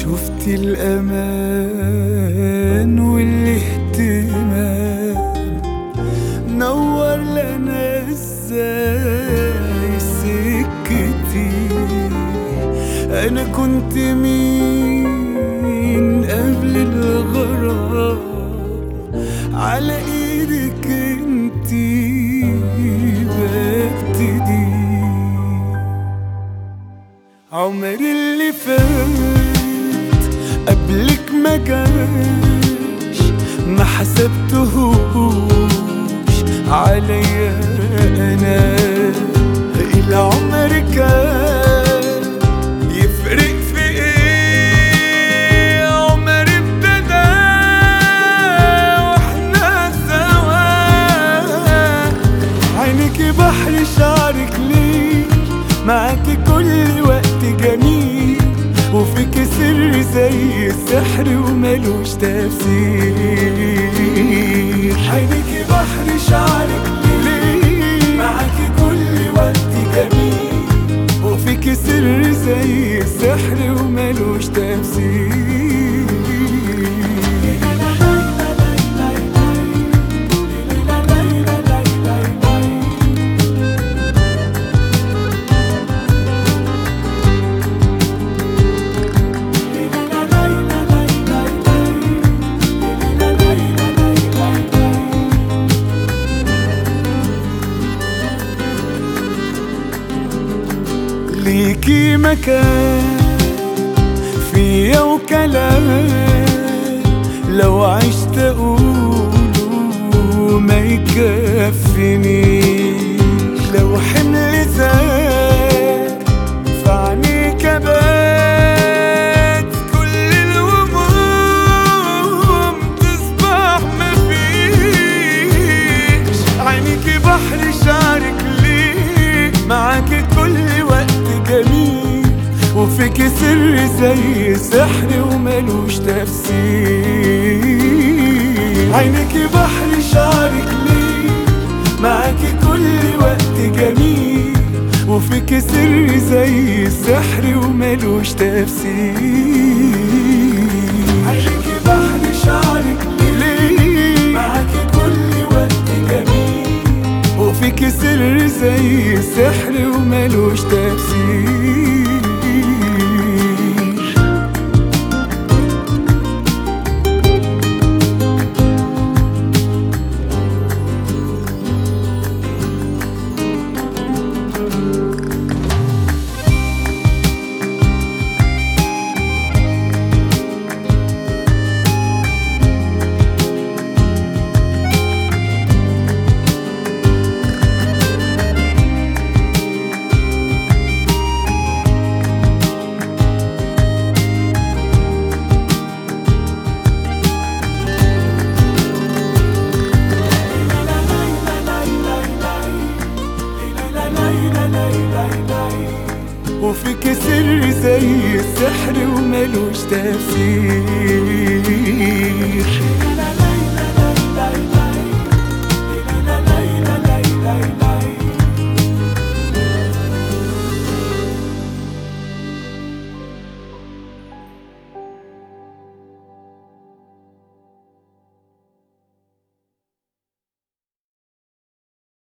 شفت الأمان والاهتمام نور لنا ازاي سكتي أنا كنت مين قبل الغرام على ايدك انتي ببتدي عمري اللي فات قبلك ما جاش ما حسبتهوش عليا انا العمر كان يفرق في ايه عمر ابتدى واحنا سوا عينك بحر شعرك ليه معاكي كل وقت جميل وفيك سر زي السحر وملوش تفسير عينك بحر شعرك ليه معاكي كل وقت جميل وفيك سر زي السحر وملوش تفسير ليكي مكان فيا وكلام لو عشت اقوله ما يكفينيش لو حمل زاد فعنيك بات كل الهموم تصبح مفيش عينيك بحر شعرك ليه معاكي كل وقت جميل وفيك سر زي سحر وملوش تفسير عينك بحر شعرك ليه معاكي كل وقت جميل وفيك سر زي السحر وملوش تفسير عينك بحر شعرك ليه معاكي كل وقت جميل وفيك سر زي السحر وملوش تفسير وفيك سر زي السحر وملوش تفسير